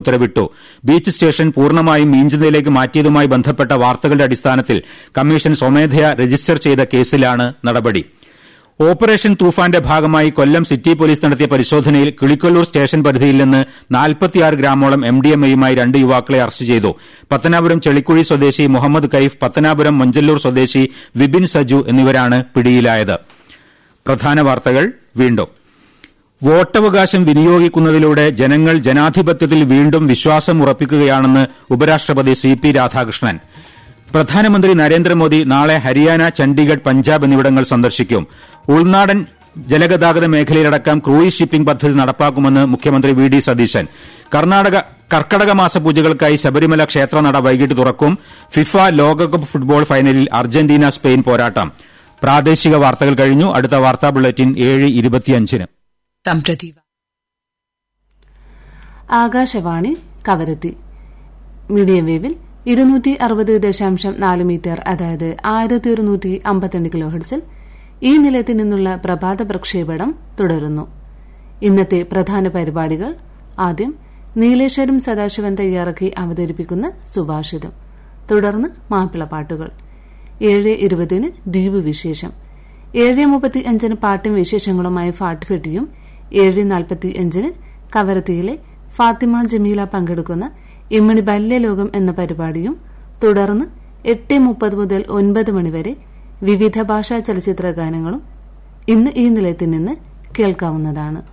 ഉത്തരവിട്ടു beach station പൂർണ്ണമായും മീഞ്ചന്തയിലേക്ക് മാറ്റിയതുമായി ബന്ധപ്പെട്ട വാർത്തകളുടെ അടിസ്ഥാനത്തിൽ കമ്മീഷൻ സ്വമേധയാ രജിസ്റ്റർ ചെയ്ത കേസിലാണ് നടപടി ഓപ്പറേഷൻ തൂഫാന്റെ ഭാഗമായി കൊല്ലം സിറ്റി പോലീസ് നടത്തിയ പരിശോധനയിൽ കിളിക്കൊല്ലൂർ സ്റ്റേഷൻ പരിധിയിൽ നിന്ന് നാൽപ്പത്തിയാറ് ഗ്രാമോളം എംഡിഎംഎയുമായി രണ്ട് യുവാക്കളെ അറസ്റ്റ് ചെയ്തു പത്തനാപുരം ചെളിക്കുഴി സ്വദേശി മുഹമ്മദ് കൈഫ് പത്തനാപുരം മൊഞ്ചല്ലൂർ സ്വദേശി വിപിൻ സജു എന്നിവരാണ് പിടിയിലായത് പ്രധാന വാർത്തകൾ വീണ്ടും വോട്ടവകാശം വിനിയോഗിക്കുന്നതിലൂടെ ജനങ്ങൾ ജനാധിപത്യത്തിൽ വീണ്ടും വിശ്വാസം ഉറപ്പിക്കുകയാണെന്ന് ഉപരാഷ്ട്രപതി സി പി രാധാകൃഷ്ണൻ പ്രധാനമന്ത്രി നരേന്ദ്രമോദി നാളെ ഹരിയാന ചണ്ഡീഗഡ് പഞ്ചാബ് എന്നിവിടങ്ങൾ സന്ദർശിക്കും ഉൾനാടൻ ജലഗതാഗത മേഖലയിലടക്കം ക്രൂയിസ് ഷിപ്പിംഗ് പദ്ധതി നടപ്പാക്കുമെന്ന് മുഖ്യമന്ത്രി വി ഡി സതീശൻ കർണാടക കർക്കടക മാസ പൂജകൾക്കായി ശബരിമല ക്ഷേത്രനട വൈകിട്ട് തുറക്കും ഫിഫ ലോകകപ്പ് ഫുട്ബോൾ ഫൈനലിൽ അർജന്റീന സ്പെയിൻ പോരാട്ടം പ്രാദേശിക വാർത്തകൾ കഴിഞ്ഞു അടുത്ത വാർത്താ ബുള്ളറ്റിൻ ഏഴ് ഇരുപത്തിയഞ്ചിന് सम्प्रति ആകാശവാണി കവരത്തി മീഡിയം വേവിൽ ഇരുന്നൂറ്റി അറുപത് ദശാംശം നാല് മീറ്റർ അതായത് ആയിരത്തി ഒരുന്നൂറ്റി അമ്പത്തിരണ്ട് കിലോ ഹെർട്സിൽ ഈ നിലയത്തിൽ നിന്നുള്ള പ്രഭാത പ്രക്ഷേപണം തുടരുന്നു ഇന്നത്തെ പ്രധാന പരിപാടികൾ ആദ്യം നീലേശ്വരം സദാശിവൻ തയ്യാറാക്കി അവതരിപ്പിക്കുന്ന സുഭാഷിതം തുടർന്ന് മാപ്പിളപ്പാട്ടുകൾ ഏഴ് ഇരുപതിന് ദ്വീപ് വിശേഷം ഏഴ് മുപ്പത്തി അഞ്ചിന് പാട്ടും വിശേഷങ്ങളുമായി ഫാട്ട് ഫെട്ടിയും ഏഴ് നാൽപ്പത്തി അഞ്ചിന് കവരത്തിയിലെ ഫാത്തിമ ജമീല പങ്കെടുക്കുന്ന ഇമ്മണി ബാല്യലോകം എന്ന പരിപാടിയും തുടർന്ന് എട്ട് മുപ്പത് മുതൽ ഒൻപത് മണിവരെ വിവിധ ഭാഷാ ചലച്ചിത്ര ഗാനങ്ങളും ഇന്ന് ഈ നിലയത്തിൽ നിന്ന് കേൾക്കാവുന്നതാണ്